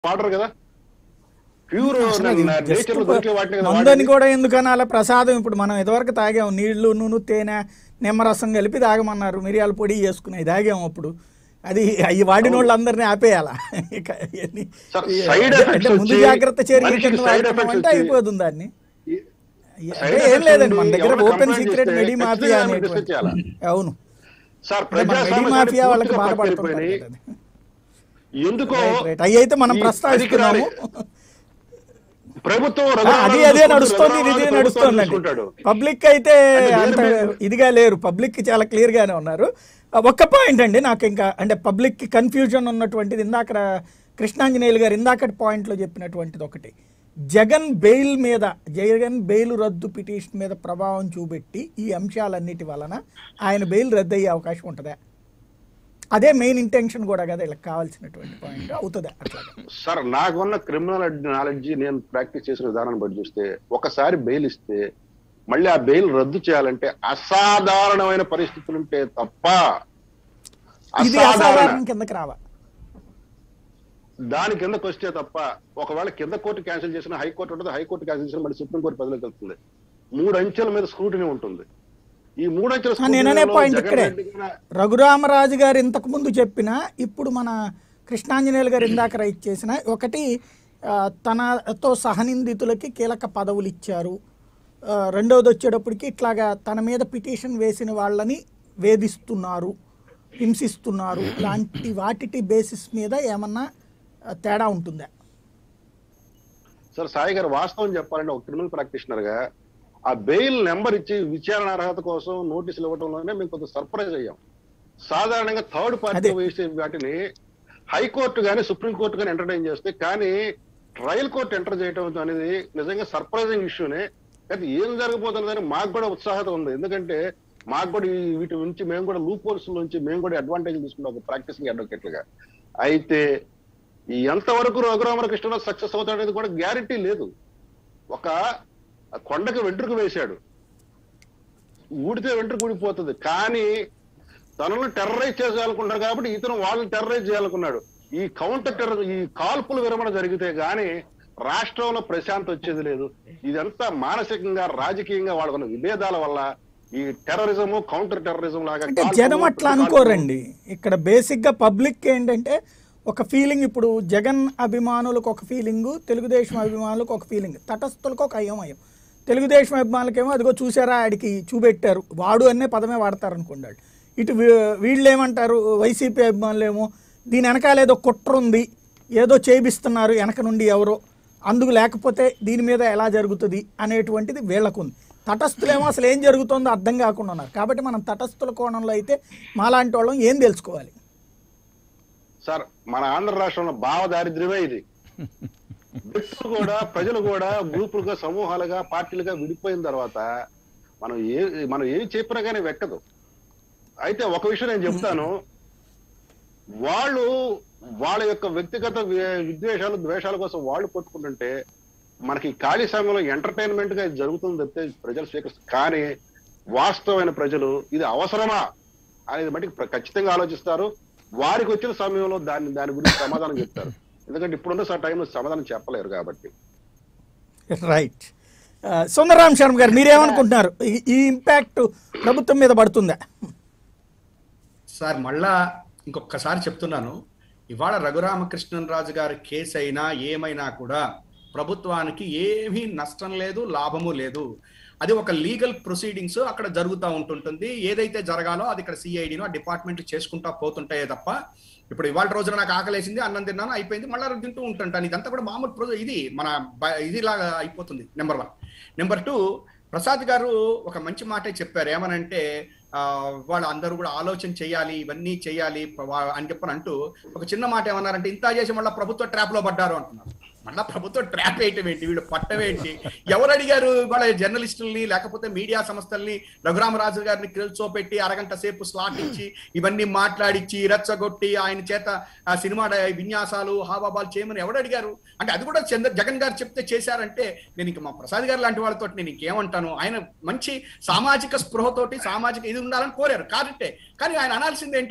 వాడరు కదా ప్యూర్ అసలు అది just నేచర్ లో దొరికే వాటిని కదా మందని వాడేది. కూడా ఎందుకని అలా ప్రసాదం ఇప్పుడు మనం ఇదివరకు తాగాం నీళ్లు నూనె తేనె నిమ్మరసం కలిపి తాగమన్నారు మిరియాల పొడి చేసుకునేది తాగాం అప్పుడు అది అవి వాడిన వాళ్ళందరినీ ఆపేయాలా ఇక ఇవన్నీ- సార్, ఈ- side అంటే effects ముందు వచ్చి జాగ్రత్త చర్య మనిషికి కింద side వాడుతున్నాం effects అంటే వచ్చి- అయిపోతుంది దాన్ని ఈ- అంటే side ఏం effects లేదండి మన ఉండి దగ్గర ఎవరైనా ఓపెన్ complaint సీక్రెట్ చేస్తే మెడి మాఫియా ఖచ్చితంగా అనేటువంటి discuss చేయాలా? అవును సార్ అంటే మన మెడి ప్రజాస్వామ్యం మాఫియా వాళ్ళకి పూర్తిగా బాధపడుతుంటారు పక్కకెళ్ళిపోయి కదా అది. ఎందుకో రైట్, రైట్. అవి అయితే మనం ఈ ప్రస్తావిస్తున్నాము అధికారి- ప్రభుత్వం ఆ, రఘురామరాజు అది అదే చూసుకుంటూ నడుస్తోంది ఇది రఘురామరాజు నడుస్తోందండి చూసుకుంటాడు. పబ్లిక్ అయితే అంటే వేరే అంత వేరే- ఇదిగా లేరు పబ్లిక్ చాలా క్లియర్ గానే ఉన్నారు ఆ, ఒక్క పాయింట్ అండి నాకు ఇంకా అంటే పబ్లిక్ కి కన్ఫ్యూజన్ ఉన్నటువంటిది ఇందాక కృష్ణాంజనేయులు గారు ఇందాకటి point లో చెప్పినటువంటిది ఒకటి జగన్ బెయిల్ మీద జగన్ బెయిల్ రద్దు పిటిషన్ మీద ప్రభావం చూపెట్టి ఈ అంశాలన్నిటి వలన ఆయన బెయిల్ రద్దు అయ్యే అవకాశం ఉంటుందా అదే మెయిన్ ఇంటెన్షన్ కూడా కదా వీళ్ళకి కావాల్సినటువంటి పాయింట్ అవుతుందా అట్లా సార్ నాకున్న క్రిమినల్ నాలెడ్జ్ నేను ప్రాక్టీస్ చేసిన విధానాన్ని బట్టి చూస్తే ఒకసారి బెయిల్ ఇస్తే మళ్ళీ ఆ బెయిల్ రద్దు చేయాలంటే అసాధారణమైన పరిస్థితులు ఉంటే తప్ప ఇది అసాధారణ అసాధారణం కిందకి రావా దాని కిందకు వస్తే తప్ప ఒకవేళ కింద కోర్టు క్యాన్సిల్ చేసిన హైకోర్టు ఉంటుంది హైకోర్టు క్యాన్సిల్ చేసిన మళ్ళీ సుప్రీంకోర్టు ప్రజలకు వెళ్తుంది మూడు అంచెల మీద స్క్రూటినీ ఉంటుంది ఈ మూడు అంచెల ఆ, నేననే స్క్రూటినీలో పాయింట్ జగన్ ఇక్కడే రెడ్డి గారు- రఘురామరాజు గారు ఇంతకు ముందు చెప్పిన ఇప్పుడు మన కృష్ణాంజనేయులు గారు ఇందాక రైట్ చేసిన ఒకటి ఆ, తనతో సహనిందితులకి కీలక పదవులు ఇచ్చారు ఆ, రెండవది వచ్చేటప్పటికి ఇట్లాగా తన మీద పిటిషన్ వేసిన వాళ్ళని వేధిస్తున్నారు హింసిస్తున్నారు లాంటి వాటి బేసిస్ మీద ఏమన్నా ఆ, తేడా ఉంటుందా సార్ సాయి గారు వాస్తవం చెప్పాలంటే ఒక క్రిమినల్ ప్రాక్టీషనర్ గా ఆ బెయిల్ నెంబర్ ఇచ్చి విచారణ అర్హత కోసం నోటీసులు ఇవ్వడంలోనే మేము కొంత సర్ప్రైజ్ అయ్యాం సాధారణంగా థర్డ్ పార్టీ అదే. వేసే వాటిని హైకోర్టు గానీ సుప్రీం కోర్టు గానీ ఎంటర్టైన్ చేస్తే కానీ ట్రయల్ కోర్టు ఎంటర్ చేయడం అనేది నిజంగా సర్ప్రైజింగ్ ఇష్యూనే అయితే ఏం జరగబోతున్నదని మాకు కూడా ఉత్సాహత ఉంది ఎందుకంటే మాకు కూడా ఈ వీటి నుంచి మేము కూడా లూప్ హోల్స్ నుంచి మేము కూడా అడ్వాంటేజ్ తీసుకున్నాం ఒక ప్రాక్టీసింగ్ అడ్వకేట్లుగా అయితే ఈ ఎంతవరకు రఘురామకృష్ణరావు సక్సెస్ అవుతాడనేది కూడా గ్యారంటీ లేదు ఒక కొండకి వెంట్రుక వేశాడు ఊడితే వెంట్రుక ఊడిపోతుంది కానీ తనను టెర్రరైజ్ చేయాలనుకుంటారు కాబట్టి ఇతను వాళ్ళని టెర్రరైజ్ చేయాలనుకున్నాడు ఈ కౌంటర్ టెర్రర్ ఈ కాల్పుల విరమణ జరిగితే గానీ రాష్ట్రంలో ప్రశాంతి వచ్చేది లేదు ఇదంతా మానసికంగా రాజకీయంగా వాళ్ళకున్న విభేదాల వల్ల ఈ టెర్రరిజము కౌంటర్ టెర్రరిజం లాగా అంటే కాల్పులు, జనం అట్లా కాల్పులు- అనుకోరండి ఇక్కడ బేసిక్ గా పబ్లిక్ ఏంటంటే ఒక ఫీలింగ్ ఇప్పుడు జగన్ అభిమానులకు ఒక ఫీలింగ్ తెలుగుదేశం అభిమానులకు ఒక ఫీలింగ్ తటస్థులకు ఒక అయోమయం తెలుగుదేశం అభిమానులకేమో అదిగో చూసారా ఆడికి చూపెట్టారు వాడు అనే పదమే వాడతారు అనుకున్నాడు ఇటు వీ- వీళ్ళు ఏమంటారు వైసీపీ అభిమానులు ఏమో దీని వెనకాల ఏదో కుట్ర ఉంది ఏదో చేపిస్తున్నారు వెనక నుండి ఎవరో అందుకు లేకపోతే దీని మీద ఎలా జరుగుతుంది అనేటువంటిది వీళ్ళకుంది తటస్థులేమో అసలు ఏం జరుగుతుందో అర్థం కాకుండా ఉన్నారు కాబట్టి మనం తటస్థుల కోణంలో అయితే మాలాంటి వాళ్ళం ఏం తెలుసుకోవాలి సార్ మన ఆంధ్ర రాష్ట్రంలో భావ దారిద్ర్యమే ఇది వ్యక్తులు కూడా ప్రజలు కూడా గ్రూపులుగా సమూహాలుగా పార్టీలుగా విడిపోయిన తర్వాత మనం ఏ మనం ఏం చెప్పినా కానీ వెక్కదు అయితే ఒక విషయం నేను చెప్తాను వాళ్ళు వాళ్ళ యొక్క వ్యక్తిగత వి- విద్వేషాలు ద్వేషాల కోసం వాళ్ళు కొట్టుకుంటుంటే మనకి ఖాళీ సమయంలో ఎంటర్టైన్మెంట్ గా ఇది జరుగుతుంది తప్పితే ప్రజలు స్వీకరిస్తారు కానీ వాస్తవమైన ప్రజలు ఇది అవసరమా అనేది మటుకు ప్ర- ఖచ్చితంగా ఆలోచిస్తారు వారికి వచ్చిన సమయంలో దాన్ని దాని గురించి సమాధానం చెప్తారు ఎందుకంటే ఇప్పుడున్న స- టైంలో సమాధానం చెప్పలేరు కాబట్టి రైట్ సుందరరామ్ శర్మ గారు మీరేమనుకుంటున్నారు ఈ- ఈ ఇంపాక్ట్ ప్రభుత్వం మీద పడుతుందా సార్ మళ్ళా ఇంకొకసారి చెప్తున్నాను ఇవాళ రఘురామకృష్ణరాజు గారి కేసు అయినా ఏమైనా కూడా ప్రభుత్వానికి ఏమీ నష్టం లేదు లాభము లేదు అది ఒక లీగల్ ప్రొసీడింగ్స్ అక్కడ జరుగుతూ ఉంటుంటుంది ఏదైతే జరగాలో అది ఇక్కడ సిఐడినో ఆ డిపార్ట్మెంట్ చేసుకుంటా పోతుంటాయే తప్ప ఇప్పుడు ఇవాళ రోజున నాకు ఆకలేసింది అన్నం తిన్నాను అయిపోయింది మళ్ళీ తింటూ ఉంటుంటాను ఇదంతా కూడా మామూలు ప్రొ ఇది మన బ- ఇదిలాగా అయిపోతుంది number one number two Prasad గారు ఒక మంచి మాటే చెప్పారు ఏమనంటే ఆ, వాళ్ళు అందరూ కూడా ఆలోచన చేయాలి ఇవన్నీ చేయాలి వా- అని చెప్పని అంటూ ఒక చిన్న మాట ఏమన్నారంటే ఇంత చేసి మళ్ళీ ప్రభుత్వ ట్రాప్ లో పడ్డారు అంటున్నారు మళ్ళా ప్రభుత్వ ట్రాప్ వేయటం ఏంటి వీళ్ళు పట్టవేంటి ఎవరు అడిగారు వాళ్ళ జర్నలిస్టుల్ని లేకపోతే మీడియా సంస్థల్ని రఘురామరాజు గారిని కూర్చోపెట్టి అరగంట సేపు స్లాట్ ఇచ్చి ఇవన్నీ మాట్లాడిచ్చి రెచ్చగొట్టి ఆయన చేత ఆ సినిమా డ- విన్యాసాలు హావాబాలు చేయమని ఎవరు అడిగారు అంటే అది కూడా చంద్ర జగన్ గారు చెప్తే చేశారంటే నేను ఇంక మా ప్రసాద్ గారు లాంటి వాళ్ళతో నేను ఇంకేమంటాను ఆయన మంచి సామాజిక స్పృహతోటి సామాజిక ఇది ఉండాలని కోరారు కాబట్టి కానీ ఆయన అనాల్సింది ఏంటి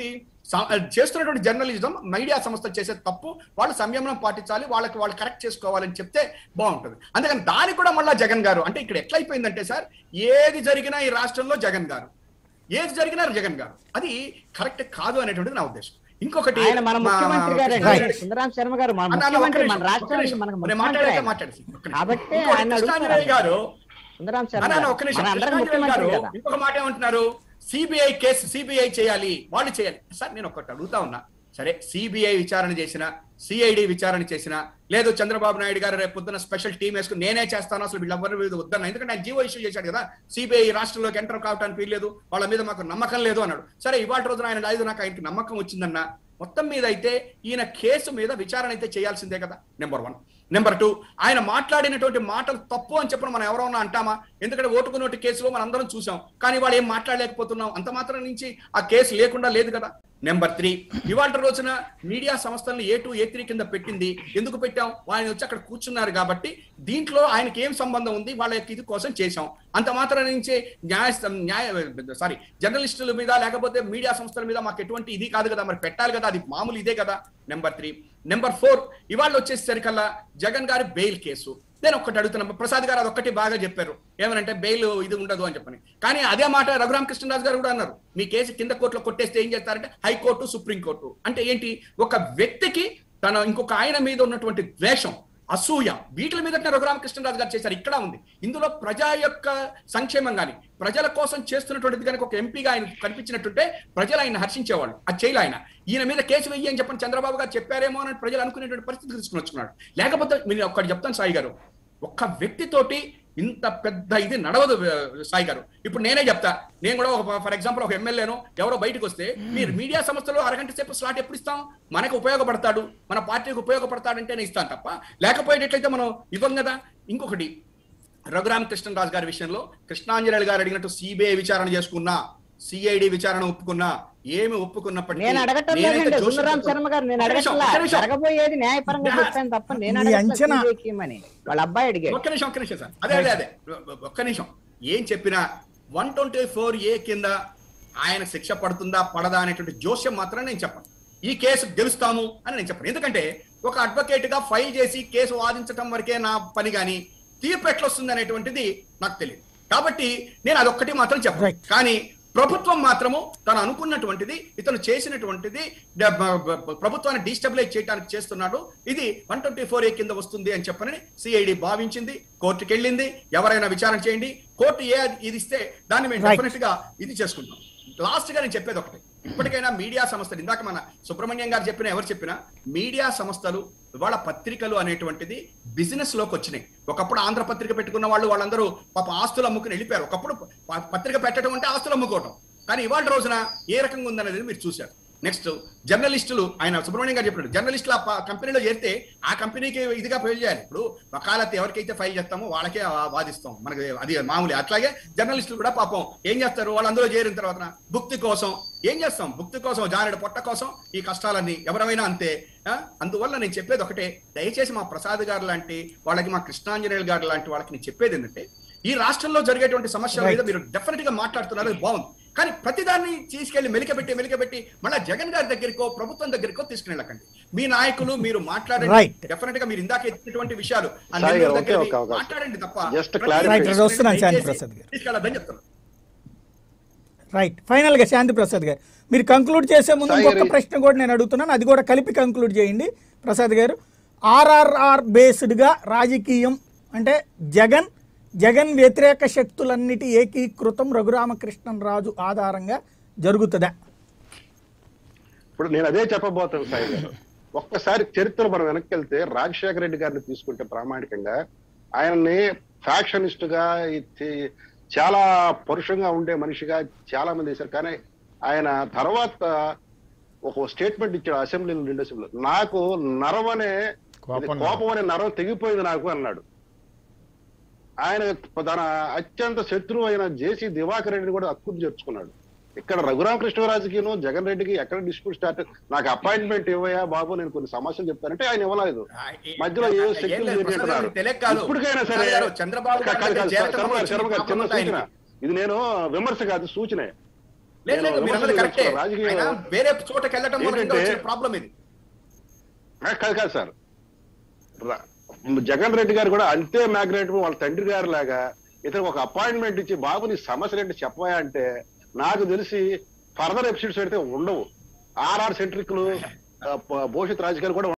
స- చేస్తున్నటువంటి జర్నలిజం మీడియా సంస్థలు చేసే తప్పు వాళ్ళు సంయమనం పాటించాలి వాళ్ళకి వాళ్ళు కరెక్ట్ చేసుకోవాలని చెప్తే బాగుంటుంది అందుకని దానికి కూడా మళ్ళా జగన్ గారు అంటే ఇక్కడ ఎట్లయిపోయిందంటే సార్ ఏది జరిగినా ఈ రాష్ట్రంలో జగన్ గారు ఏది జరిగినా జగన్ గారు అది కరెక్ట్ కాదు అనేటువంటిది నా ఉద్దేశం ఇంకొకటి ఆయన మన మా- ముఖ్యమంత్రి గారండి Right. సుందరాం శర్మ గారు మన అన్న, అన్న, ఒక్క ముఖ్యమంత్రి మన నిమిషం, ఒక్క రాష్ట్రానికి నిమిషం. మనకు నేను ముఖ్యమంత్రి మాట్లాడాక ఆయన. మాట్లాడేసి, ఒక్క నిమిషం. కాబట్టి ఇంకొకటి ఆయన కృష్ణాంజనేయ అడుగుతారు. గారు సుందరాం శర్మ అన్న, అన్న, గారు ఒక్క నిమిషం. మన అందరం కృష్ణాంజనేయ ముఖ్యమంత్రి గారు కదా ఇంకొక మాట ఏమంటున్నారు సిబిఐ కేసు సిబిఐ చేయాలి వాళ్ళు చేయాలి సార్ నేను ఒకటి అడుగుతా ఉన్నా సరే సిబిఐ విచారణ చేసిన సిఐడి విచారణ చేసిన లేదు చంద్రబాబు నాయుడు గారు రేపు పొద్దున స్పెషల్ టీం వేసుకుని నేనే చేస్తాను అసలు వీళ్ళెవ్వరి మీద వద్దన్న ఎందుకంటే ఆయన జీవో ఇష్యూ చేశాడు కదా సిబిఐ రాష్ట్రంలోకి ఎంటర్ కావడానికి వీల్లేదు వాళ్ళ మీద మాకు నమ్మకం లేదు అన్నాడు సరే ఇవాళ రోజున ఆయన లేదు నాకు ఆయనకి నమ్మకం వచ్చిందన్న మొత్తం మీద అయితే ఈయన కేసు మీద విచారణ అయితే చేయాల్సిందే కదా నెంబర్ వన్ నెంబర్ టూ ఆయన మాట్లాడినటువంటి మాటలు తప్పు అని చెప్పిన మనం ఎవరన్నా అంటామా ఎందుకంటే ఓటుకు నోటు కేసులో మనం అందరం చూసాం కానీ వాళ్ళు ఏం మాట్లాడలేకపోతున్నాం అంత మాత్రం నుంచి ఆ కేసు లేకుండా లేదు కదా నెంబర్ త్రీ ఇవాళ రోజున మీడియా సంస్థలను ఏ టూ ఏ త్రీ కింద పెట్టింది ఎందుకు పెట్టాం ఆయన వచ్చి అక్కడ కూర్చున్నారు కాబట్టి దీంట్లో ఆయనకి ఏం సంబంధం ఉంది వాళ్ళ యొక్క ఇది కోసం చేశాం అంత మాత్రం నుంచి న్యాయ న్యాయ సారీ జర్నలిస్టుల మీద లేకపోతే మీడియా సంస్థల మీద మాకు ఎటువంటి ఇది కాదు కదా మరి పెట్టాలి కదా అది మామూలు ఇదే కదా నెంబర్ త్రీ నెంబర్ ఫోర్ ఇవాళ వచ్చేసరికల్లా జగన్ గారి బెయిల్ కేసు నేను ఒక్కటి అడుగుతున్నా ప్రసాద్ గారు అదొక్కటి బాగా చెప్పారు ఏమనంటే బెయిల్ ఇది ఉండదు అని చెప్పని కానీ అదే మాట రఘురామ కృష్ణరాజు గారు కూడా అన్నారు మీ కేసు కింద కోర్టులో కొట్టేస్తే ఏం చేస్తారంటే హైకోర్టు సుప్రీంకోర్టు అంటే ఏంటి ఒక వ్యక్తికి తన ఇంకొక ఆయన మీద ఉన్నటువంటి ద్వేషం అసూయ వీటి మీద రఘురామకృష్ణరాజు గారు చేశారు ఇక్కడ ఉంది ఇందులో ప్రజా యొక్క సంక్షేమం కానీ ప్రజల కోసం చేస్తున్నటువంటిది కనుక ఒక ఎంపీగా ఆయన కనిపించినట్టుంటే ప్రజలు ఆయన హర్షించేవాళ్ళు అది చేయలే ఆయన ఈయన మీద కేసు వెయ్యి అని చెప్పని చంద్రబాబు గారు చెప్పారేమో అని ప్రజలు అనుకునేటువంటి పరిస్థితి తీసుకుని వచ్చుకున్నాడు లేకపోతే మీరు ఒక్కటి చెప్తాను సాయి గారు ఒక్క వ్యక్తితోటి ఇంత పెద్ద ఇది నడవదు ఆ, సాయి గారు ఇప్పుడు నేనే చెప్తా నేను కూడా ఒక ఫర్ ఎగ్జాంపుల్ ఒక ఎమ్మెల్యేను ఎవరో బయటకు వస్తే మీరు మీడియా సంస్థలో అరగంట సేపు స్లాట్ ఎప్పుడు ఇస్తాం మనకు ఉపయోగపడతాడు మన పార్టీకి ఉపయోగపడతాడంటేనే ఇస్తాం తప్ప లేకపోయేటట్లయితే మనం ఇవ్వం కదా ఇంకొకటి రఘురామ కృష్ణరాజు గారి విషయంలో కృష్ణాంజనేయులు గారు అడిగినట్టు సిబిఐ విచారణ చేసుకున్నా సిఐడి విచారణ ఒప్పుకున్నా ఏమి ఒప్పుకున్నప్పటికీ నేను అడగటం నేనైతే లేదండి జోషి- సుందరాం శర్మ గారు నేను ఒక్క నిమిషం, అడగట్లా ఒక్క నిమిషం. జరగబోయేది న్యాయపరంగా నా- చెప్పాను తప్ప నేను మీ అడగట్లా అంచనా- CBI కి ఇమ్మని వాళ్ళ అబ్బాయి అడిగాడు ఒక్క నిమిషం ఒక్క నిమిషం సార్ అదే అదే అదే ఒక్క నిమిషం ఏం చెప్పినా వన్ ట్వంటీ ఫోర్ ఏ కింద ఆయన శిక్ష పడుతుందా పడదా అనేటువంటి జోస్యం మాత్రం నేను చెప్పను ఈ కేసు గెలుస్తాము అని నేను చెప్పను ఎందుకంటే ఒక అడ్వకేట్ గా ఫైల్ చేసి కేసు వాదించడం వరకే నా పని కానీ తీర్పు ఎట్లొస్తుంది అనేటువంటిది నాకు తెలియదు కాబట్టి నేను అదొక్కటి మాత్రం చెప్పను Right. కానీ ప్రభుత్వం మాత్రము తను అనుకున్నటువంటిది ఇతను చేసినటువంటిది డ- బ- బ- ప్రభుత్వాన్ని డిస్టబిలైజ్ చేయడానికి చేస్తున్నాడు ఇది వన్ ట్వంటీ ఫోర్ ఏ కింద వస్తుంది అని చెప్పని సిఐడి భావించింది కోర్టుకి వెళ్ళింది ఎవరైనా విచారణ చేయండి కోర్టు ఏ ఇది ఇస్తే దాన్ని మేము Right. డెఫినెట్ గా ఇది చేసుకుంటాం లాస్ట్ గా నేను చెప్పేది ఒకటి ఇప్పటికైనా మీడియా సంస్థలు ఇందాక మన సుబ్రహ్మణ్యం గారు చెప్పిన ఎవరు చెప్పినా మీడియా సంస్థలు ఇవాళ పత్రికలు అనేటువంటిది బిజినెస్ లోకి వచ్చినాయి ఒకప్పుడు ఆంధ్ర పత్రిక పెట్టుకున్న వాళ్ళు వాళ్ళందరూ పాప ఆస్తులు అమ్ముకుని వెళ్ళిపోయారు ఒకప్పుడు ప- పత్రిక పెట్టడం అంటే ఆస్తులు అమ్ముకోవటం కానీ ఇవాళ రోజున ఏ రకంగా ఉందనేది మీరు చూశారు నెక్స్ట్ జర్నలిస్టులు ఆయన సుబ్రహ్మణ్యం గారు చెప్పినట్టు జర్నలిస్టులు ఆ ప- కంపెనీలో చేరితే ఆ కంపెనీకి ఇదిగా ఫైల్ చేయాలి ఇప్పుడు వకాలత్ ఎవరికైతే ఫైల్ చేస్తామో వాళ్ళకే ఆ- వాదిస్తాం మనకి అది మామూలు అట్లాగే జర్నలిస్టులు కూడా పాపం ఏం చేస్తారు వాళ్ళు అందులో చేరిన తర్వాత భుక్తి కోసం ఏం చేస్తాం భుక్తి కోసం జానెడు పొట్ట కోసం ఈ కష్టాలన్నీ ఎవరైనా అంతే ఆ? అందువల్ల నేను చెప్పేది ఒకటే దయచేసి మా ప్రసాద్ గారు లాంటి వాళ్ళకి మా కృష్ణాంజనేయులు గారు లాంటి వాళ్ళకి నేను చెప్పేది ఏంటంటే ఈ రాష్ట్రంలో జరిగేటువంటి సమస్యల మీద మీరు డెఫినెట్ గా మాట్లాడుతున్నారు అది బాగుంది కానీ ప్రతిదాన్ని తీసుకెళ్లి మెలికబెట్టి మెలికబెట్టి మళ్ళీ జగన్ గారి దగ్గరికో ప్రభుత్వం దగ్గరికో తీసుకెళ్ళకండి మీ నాయకులు మీరు మాట్లాడండి Right. డెఫినెట్ గా మీరు ఇందాక ఎత్తినటువంటి విషయాలు ఆ సాయి నెల్లూరు గారు, ఒకే దగ్గరవి ఒక అవకాశం. మాట్లాడండి తప్ప Just ప్రతిదీ clarify. Right, తీసుకెళ్ళి వస్తున్నాను శాంతి దయచేసి ప్రసాద్ గారు. తీసుకెళ్ళొద్దని చెప్తున్నాను రైట్ ఫైనల్ గా శాంతి ప్రసాద్ గారు మీరు కంక్లూడ్ చేసే ముందు సాయి ఇంకొక గారు- ప్రశ్న కూడా నేను అడుగుతున్నాను అది కూడా కలిపి కంక్లూడ్ చేయండి ప్రసాద్ గారు ఆర్ఆర్ఆర్ బేస్డ్గా రాజకీయం అంటే జగన్ జగన్ వ్యతిరేక శక్తులన్నిటి ఏకీకృతం రఘురామకృష్ణన్ రాజు ఆధారంగా జరుగుతుందా ఇప్పుడు నేను అదే చెప్పబోతాను సాయి గారు ఒక్కసారి చరిత్ర మనం వెనక్కి వెళ్తే రాజశేఖర రెడ్డి గారిని తీసుకుంటే ప్రామాణికంగా ఆయన్ని ఫ్యాక్షనిస్ట్ గా ఈ చి- చాలా పరుషంగా ఉండే మనిషిగా చాలా మంది చేశారు కానీ ఆయన తర్వాత ఒక స్టేట్మెంట్ ఇచ్చాడు అసెంబ్లీలో రెండు అసెంబ్లీ నాకు నరం అనే ఇది కోపం అనే నరం తెగిపోయింది నాకు అన్నాడు ఆయన తన అత్యంత శత్రువు అయిన జేసీ దివాకర్ రెడ్డిని కూడా హక్కును చేర్చుకున్నాడు ఇక్కడ రఘురామకృష్ణరాజుకిను జగన్ రెడ్డికి ఎక్కడ డిస్ప్యూట్ స్టార్ట్ నాకు అపాయింట్మెంట్ ఇవ్వయా బాబు నేను కొన్ని సమస్యలు చెప్తానంటే ఆయన ఇవ్వలేదు మధ్యలో ఏ ఏం శక్తులు లేదు, ప్రసాద్ చేరినట్టున్నారు. గారు, తెలియక కాదు. ఇప్పటికైనా సరే ప్రసాద్ గారు, చంద్రబాబు గారి కాదు, కాదు, దగ్గర చేరటం శర్మ గారు, శర్మ గారు, చిన్న వచ్చింది సూచన ఇది నేను విమర్శ కాదు సూచనే లేదు లేదు నేను మీరు అన్నది విమర్శలు కరెక్టే చేస్తున్నా. రాజకీయ ఆయన వేరే చోటకి వెళ్ళటం మూలంగా ఏంటంటే- వచ్చిన ప్రాబ్లం ఇది ఆ, కాదు కాదు సార్ ర- జగన్ రెడ్డి గారు కూడా అంతే మ్యాగ్నెట్ వాళ్ళ తండ్రి గారు లాగా ఇతనికి ఒక అపాయింట్మెంట్ ఇచ్చి బాబు నీ సమస్యలు ఏంటి చెప్పవా అంటే నాకు తెలిసి ఫర్దర్ ఎపిసోడ్స్ అయితే ఉండవు ఆర్ఆర్ సెంట్రిక్లు భవిష్యత్ రాజకీయాలు కూడా